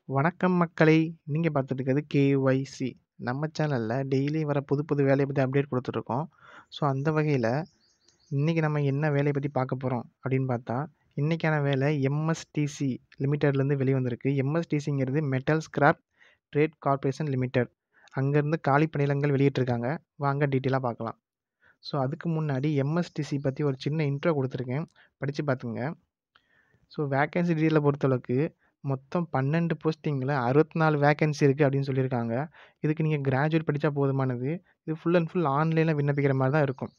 வணக்கம் மக்களே! நீங்க பார்த்துட்டு இருக்கிறது கேஒய்சி. நம்ம சேனல்ல டெய்லி வர புது புது வேலைய பத்தி அப்டேட் குடுத்துட்டுருக்கோம். ஸோ அந்த வகையில, இன்னைக்கு நம்ம என்ன வேலைய பத்தி பார்க்க போறோம் அப்படின்னு பார்த்தா, இன்னைக்கான வேலை எம்எஸ்டிசி லிமிடெட்லேருந்து வெளிய வந்திருக்கு. எம்எஸ்டிசிங்கிறது metal scrap trade corporation limited. அங்கேருந்து காலி பணியிடங்கள் வெளியிட்டிருக்காங்க. வாங்க டீட்டெயிலா பார்க்கலாம். ஸோ அதுக்கு முன்னாடி எம்எஸ்டிசி பத்தி ஒரு சின்ன இன்ட்ரோ குடுத்துருக்கேன். படிச்சு பார்த்துக்கங்க. ஸோ வேக்கன்சி டீட்டெயில பொறுத்தளவுக்கு மொத்தம் 12 போஸ்டிங்கில 64 வேக்கன்சி இருக்கு அப்படின்னு சொல்லியிருக்காங்க. இதுக்கு நீங்க கிராஜுவேட் படிச்சா போதுமானது. இது ஃபுல் அண்ட் ஃபுல் ஆன்லைன்ல விண்ணப்பிக்கிற மாரி தான் இருக்கும்.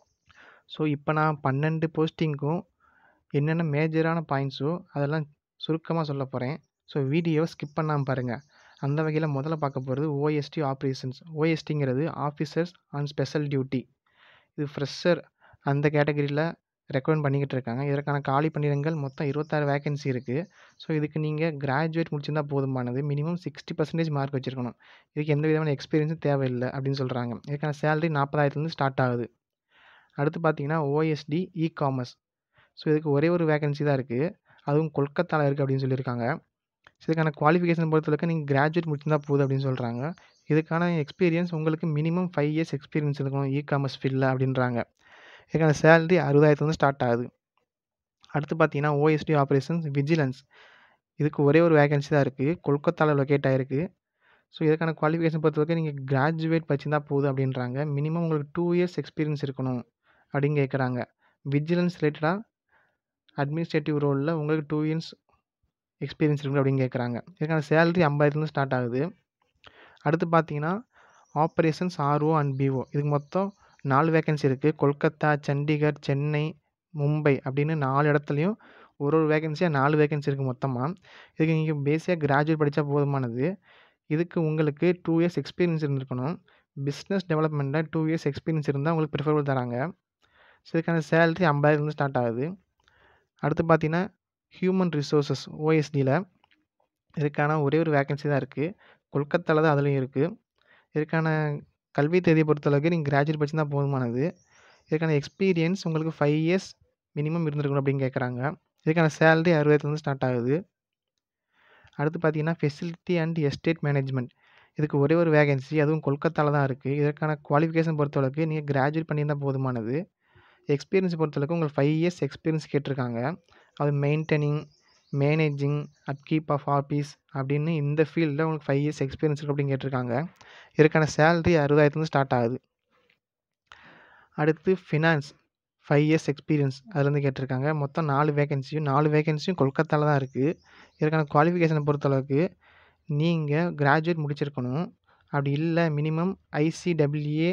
ஸோ இப்ப நான் 12 போஸ்டிங்க்கும் என்னென்ன மேஜரான பாயிண்ட்ஸோ அதெல்லாம் சுருக்கமா சொல்லப் போறேன். ஸோ வீடியோவ ஸ்கிப் பண்ணாம பாருங்க. அந்த வகையில முதல்ல பார்க்க போறது ஓஎஸ்டி ஆப்பரேஷன்ஸ். ஓஎஸ்டிங்கிறது ஆஃபீசர்ஸ் ஆன் ஸ்பெஷல் டியூட்டி. இது ஃப்ரெஷர் அந்த கேட்டகரில ரெக்கமெண்ட் பண்ணிக்கிட்டு இருக்காங்க. இதற்கான காலி பணியிடங்கள் மொத்தம் 26 வேக்கன்சி இருக்கு. ஸோ இதுக்கு நீங்க கிராஜுவேட் முடிச்சிருந்தா போதுமானது. மினிமம் 60% மார்க் வச்சிருக்கணும். இதுக்கு எந்த விதமான எக்ஸ்பீரியன்ஸும் தேவையில்ல அப்படின்னு சொல்றாங்க. இதுக்கான சேலரி 40,000லேருந்து ஸ்டார்ட் ஆகுது. அடுத்து பார்த்தீங்கன்னா, ஓஎஸ்டி இ-காமர்ஸ். ஸோ இதுக்கு ஒரே ஒரு வேக்கன்சி தான் இருக்கு. அதுவும் கொல்கத்தால இருக்கு அப்படின்னு சொல்லியிருக்காங்க. ஸோ இதுக்கான குவாலிஃபிகேஷன் பொறுத்தளவுக்கு நீங்க கிராஜுவேட் முடிச்சிருந்தா போதும் அப்படின்னு சொல்றாங்க. இதுக்கான எக்ஸ்பீரியன்ஸ் உங்களுக்கு மினிமம் 5 இயர்ஸ் எக்ஸ்பீரியன்ஸ் இருக்கணும் இ-காமர்ஸ் ஃபீல்ட்ல அப்படின்றாங்க. இதுக்கான சேலரி 60,000லேருந்து ஸ்டார்ட் ஆகுது. அடுத்து பார்த்தீங்கன்னா, ஓஎஸ்டி ஆப்பரேஷன்ஸ் விஜிலன்ஸ். இதுக்கு ஒரே ஒரு வேக்கன்சி தான் இருக்கு. கொல்கத்தால லொகேட் ஆயிருக்கு. ஸோ இதுக்கான குவாலிஃபிகேஷன் பொறுத்தவரைக்கும் நீங்க கிராஜுவேட் படிச்சிருந்தா போதும் அப்படின்றாங்க. மினிமம் உங்களுக்கு 2 இயர்ஸ் எக்ஸ்பீரியன்ஸ் இருக்கணும் அப்படின்னு கேட்கறாங்க. விஜிலன்ஸ் ரிலேட்டடா அட்மினிஸ்ட்ரேட்டிவ் ரோல்ல உங்களுக்கு 2 இயர்ஸ் எக்ஸ்பீரியன்ஸ் இருக்கணும் அப்படின்னு கேட்கறாங்க. இதுக்கான சேலரி 50,000லேருந்து ஸ்டார்ட் ஆகுது. அடுத்து பார்த்தீங்கன்னா, ஆப்பரேஷன்ஸ் ஆர்ஓ அண்ட் பிஓ. இதுக்கு மொத்தம் 4 வேக்கன்சி இருக்கு. கொல்கத்தா, சண்டிகர், சென்னை, மும்பை அப்படின்னு 4 இடத்துலயும் ஒரு ஒரு வேக்கன்சியா 4 வேக்கன்சி இருக்கு மொத்தமா. இதுக்கு நீங்க பேசிக்கா கிராஜுவேட் படிச்சா போதுமானது. இதுக்கு உங்களுக்கு 2 இயர்ஸ் எக்ஸ்பீரியன்ஸ் இருந்திருக்கணும். பிசினஸ் டெவலப்மெண்ட்ல 2 இயர்ஸ் எக்ஸ்பீரியன்ஸ் இருந்தா உங்களுக்கு பிரிஃபரபிள் தராங்க. ஸோ இதுக்கான சேலரி 50,000லேருந்து ஸ்டார்ட் ஆகுது. அடுத்து பார்த்தீங்கன்னா, ஹியூமன் ரிசோர்ஸஸ் ஓஎஸ்டில இதுக்கான ஒரே ஒரு வேக்கன்சி தான் இருக்கு. கொல்கத்தால தான் அதுலயும் இருக்கு. இதுக்கான கல்வி தகுதிய பொறுத்தளவுக்கு நீங்க கிராஜுவேட் படிச்சிருந்தா போதுமானது. இதுக்கான எக்ஸ்பீரியன்ஸ் உங்களுக்கு 5 இயர்ஸ் மினிமம் இருந்திருக்கணும் அப்படின்னு கேட்கறாங்க. இதுக்கான சேலரி 60,000லேருந்து ஸ்டார்ட் ஆகுது. அடுத்து பார்த்தீங்கன்னா, ஃபெசிலிட்டி அண்ட் எஸ்டேட் மேனேஜ்மென்ட். இதுக்கு ஒரே ஒரு வேக்கன்சி. அதுவும் கொல்கத்தால தான் இருக்கு. இதற்கான குவாலிஃபிகேஷன் பொறுத்தளவுக்கு நீங்க கிராஜுவேட் பண்ணியிருந்தா போதுமானது. எக்ஸ்பீரியன்ஸ் பொறுத்தளவுக்கு உங்களுக்கு 5 இயர்ஸ் எக்ஸ்பீரியன்ஸ் கேட்டிருக்காங்க. அது maintaining, managing, upkeep of office அப்படின்னு இந்த ஃபீல்ட்ல உங்களுக்கு 5 இயர்ஸ் எக்ஸ்பீரியன்ஸ் இருக்கு அப்படின்னு கேட்டிருக்காங்க. இதற்கான சேலரி 60,000லேருந்து ஸ்டார்ட் ஆகுது. அடுத்து ஃபினான்ஸ் 5 இயர்ஸ் எக்ஸ்பீரியன்ஸ் அதுலேருந்து கேட்டிருக்காங்க. மொத்தம் 4 வேக்கன்சியும் 4 வேக்கன்சியும் கொல்கத்தால தான் இருக்கு. இதற்கான குவாலிஃபிகேஷன பொறுத்தளவுக்கு நீங்க கிராஜுவேட் முடிச்சிருக்கணும். அப்படி இல்ல மினிமம் ஐசிடபிள்யூஏ,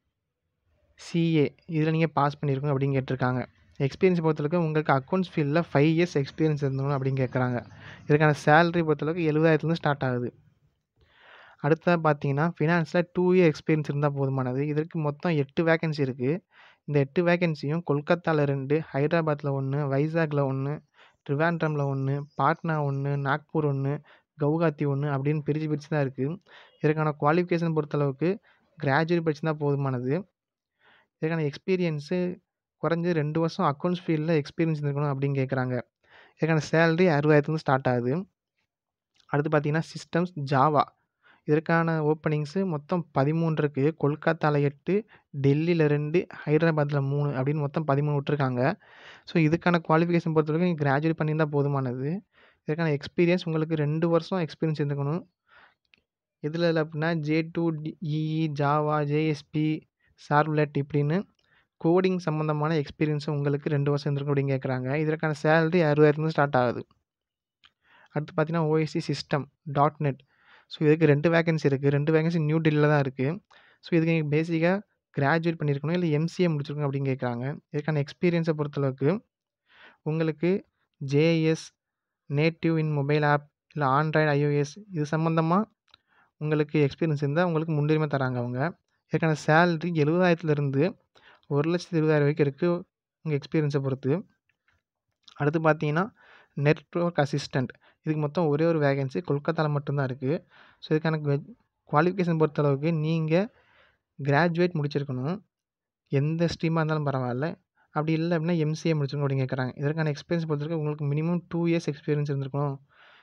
சிஏ இதுல நீங்க பாஸ் பண்ணியிருக்கணும் அப்படின்னு கேட்டிருக்காங்க. எக்ஸ்பீரியன்ஸ் பொறுத்தளவுக்கு உங்களுக்கு அக்கவுண்ட்ஸ் ஃபீல்ட்ல 5 இயர்ஸ் எக்ஸ்பீரியன்ஸ் இருந்தணும் அப்படின்னு கேட்கறாங்க. இதுக்கான சேலரி பொறுத்தளவுக்கு 70,000லேருந்து ஸ்டார்ட் ஆகுது. அடுத்ததா பார்த்தீங்கன்னா, ஃபினான்ஸ்ல 2 இயர் எக்ஸ்பீரியன்ஸ் இருந்தா போதுமானது. இதற்கு மொத்தம் 8 வேக்கன்சி இருக்கு. இந்த 8 வேக்கன்சியும் கொல்கத்தால 2, ஹைதராபாத்ல 1, வைசாக்ல 1, ட்ரிவாண்ட்ரம்ல 1, பாட்னா 1, நாக்பூர் 1, கவுகாத்தி 1 அப்படின்னு பிரிச்சு பிரிச்சு தான் இருக்கு. இதற்கான குவாலிஃபிகேஷன் பொறுத்தளவுக்கு கிராஜுவேட் படிச்சிருந்தா போதுமானது. இதுக்கான எக்ஸ்பீரியன்ஸு குறைஞ்சது 2 வருஷம் அக்கவுண்ட்ஸ் ஃபீல்ட்ல எக்ஸ்பீரியன்ஸ் இருந்திருக்கணும் அப்படின்னு கேட்கறாங்க. இதுக்கான சேலரி 60,000லேருந்து ஸ்டார்ட் ஆகுது. அடுத்து பார்த்தீங்கன்னா, சிஸ்டம்ஸ் ஜாவா. இதற்கான ஓப்பனிங்ஸ் மொத்தம் 13 இருக்கு. கொல்கத்தால 8, டெல்லில 2, ஹைதராபாத்ல 3 அப்படின்னு மொத்தம் 13 விட்டுருக்காங்க. ஸோ இதுக்கான குவாலிஃபிகேஷன் பொறுத்தளவுக்கு நீங்க கிராஜுவேட் பண்ணியிருந்தா போதுமானது. இதற்கான எக்ஸ்பீரியன்ஸ் உங்களுக்கு 2 வருஷம் எக்ஸ்பீரியன்ஸ் இருந்திருக்கணும். எதுல அப்படின்னா J two, E E, Java, JSP, servlet இப்படின்னு கோடிங் சம்மந்தமான எக்ஸ்பீரியன்ஸ் உங்களுக்கு 2 வருஷம் இருந்திருக்கணும் அப்படின்னு கேட்கறாங்க. இதற்கான சேலரி 60,000லேருந்து ஸ்டார்ட் ஆகுது. அடுத்து பார்த்தீங்கன்னா, OSD system dot net. So இதுக்கு 2 வேக்கன்சி இருக்கு. 2 வேக்கன்சி நியூ டெல்லில தான் இருக்கு. ஸோ இதுக்கு நீங்க பேசிக்கா கிராஜுவேட் பண்ணியிருக்கணும். இல்ல எம்சிஏ முடிச்சிருக்கணும் அப்படின்னு கேட்கறாங்க. இதுக்கான எக்ஸ்பீரியன்ஸ பொறுத்தளவுக்கு உங்களுக்கு JS, native in mobile app, இல்ல ஆண்ட்ராய்டு, ஐஓஎஸ் இது சம்மந்தமா உங்களுக்கு எக்ஸ்பீரியன்ஸ் இருந்தா உங்களுக்கு முன்னுரிமை தராங்க அவங்க. இதுக்கான சேலரி 70,000லேருந்து 1,20,000 வரைக்கும் இருக்கு. உங்க எக்ஸ்பீரியன்ஸ பொறுத்து. அடுத்து பார்த்தீங்கன்னா, நெட்வொர்க் அசிஸ்டன்ட். இதுக்கு மொத்தம் ஒரே ஒரு வேக்கன்சி. கொல்கத்தால மட்டும் தான் இருக்கு. ஸோ இதுக்கான குவ குவாலிஃபிகேஷன் பொறுத்தளவுக்கு நீங்க கிராஜுவேட் முடிச்சிருக்கணும். எந்த ஸ்ட்ரீமா இருந்தாலும் பரவால்ல. அப்படி இல்ல அப்படின்னா எம்சிஏ முடிச்சிருக்கணும் அப்படின்னு கேட்கறாங்க. இதற்கான எக்ஸ்பீரியன்ஸ் பொறுத்தவரைக்கும் உங்களுக்கு மினிமம் 2 இயர்ஸ் எக்ஸ்பீரியன்ஸ் இருந்திருக்கணும்.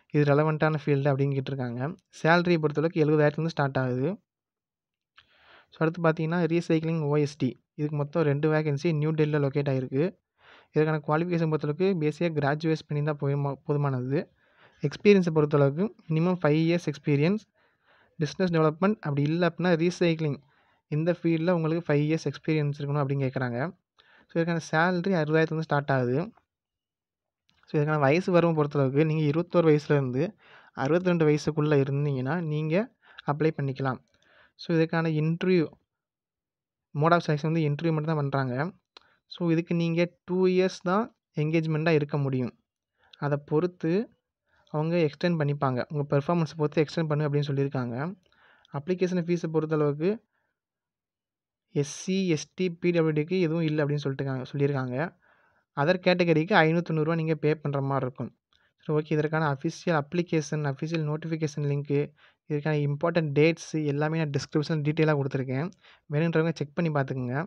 இது ரெலவெண்ட்டான ஃபீல்டு அப்படின்னு கேட்டிருக்காங்க சேலரியை பொறுத்தளவுக்கு எழுபதாயிரத்துலேருந்து ஸ்டார்ட் ஆகுது ஸோ அடுத்து பார்த்தீங்கன்னா ரீசைக்ளிங் ஓஎஸ்டி இதுக்கு மொத்தம் ரெண்டு வேகன்சி நியூ டெல்லியில் லொக்கேட் ஆகிருக்கு இதுக்கான குவாலிஃபிகேஷன் பொறுத்தளவுக்கு பேசிக்காக கிராஜுவேட் பண்ணி தான் போதுமா போதுமானது எக்ஸ்பீரியன்ஸை பொறுத்தளவுக்கு minimum five years experience business development அப்படி இல்லை அப்படின்னா ரீசைக்ளிங் இந்த ஃபீல்டில் உங்களுக்கு ஃபைவ் இயர்ஸ் எக்ஸ்பீரியன்ஸ் இருக்கணும் அப்படின்னு கேட்குறாங்க ஸோ இதுக்கான சேலரி அறுபதாயிரத்துலேருந்து ஸ்டார்ட் ஆகுது ஸோ இதுக்கான வயசு வரம்பு பொறுத்தளவுக்கு நீங்கள் இருபத்தோரு வயசுலேருந்து அறுபத்தி ரெண்டு வயசுக்குள்ளே இருந்தீங்கன்னா நீங்கள் அப்ளை பண்ணிக்கலாம் ஸோ இதுக்கான இன்டர்வியூ மோட் ஆஃப் செலெக்ஷன் வந்து இன்டர்வியூ மட்டும் தான் பண்ணுறாங்க ஸோ இதுக்கு நீங்கள் டூ இயர்ஸ் தான் என்கேஜ்மெண்ட்டாக இருக்க முடியும் அதை பொறுத்து அவங்க எக்ஸ்டெண்ட் பண்ணிப்பாங்க உங்கள் பெர்ஃபார்மன்ஸை பொறுத்து எக்ஸ்டெண்ட் பண்ணு அப்படின்னு சொல்லியிருக்காங்க அப்ளிகேஷன் ஃபீஸை பொறுத்தளவுக்கு எஸ்சி எஸ்டி பிடபிள்யூடிக்கு எதுவும் இல்லை அப்படின்னு சொல்லிட்டுருக்காங்க சொல்லியிருக்காங்க அதர் கேட்டகரிக்கு ஐநூற்றொண்ணூறுவா நீங்கள் பே பண்ணுற மாதிரி இருக்கும் ஸோ ஓகே இதற்கான அஃபிஷியல் அப்ளிகேஷன் அஃபிஷியல் நோட்டிஃபிகேஷன் லிங்க்கு இதுக்கான இம்பார்ட்டன்ட் டேட்ஸு எல்லாமே நான் டிஸ்கிரிப்ஷன் டீட்டெயிலாக கொடுத்துருக்கேன் வேணுன்றவங்க செக் பண்ணி பார்த்துக்குங்க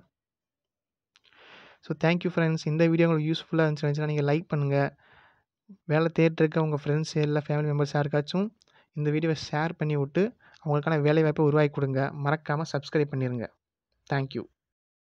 ஸோ தேங்க்யூ ஃப்ரெண்ட்ஸ் இந்த வீடியோ உங்களுக்கு யூஸ்ஃபுல்லாக இருந்துச்சுன்னா நீங்கள் லைக் பண்ணுங்கள் வேலை தேடிட்டு இருக்க உங்கள் ஃப்ரெண்ட்ஸ் இல்லை ஃபேமிலி மெம்பர்ஸ் யாருக்காச்சும் இந்த வீடியோவை ஷேர் பண்ணி விட்டு அவங்களுக்கான வேலை வாய்ப்பை உருவாக்கி கொடுங்க மறக்காமல் சப்ஸ்கிரைப் பண்ணிடுங்க தேங்க்யூ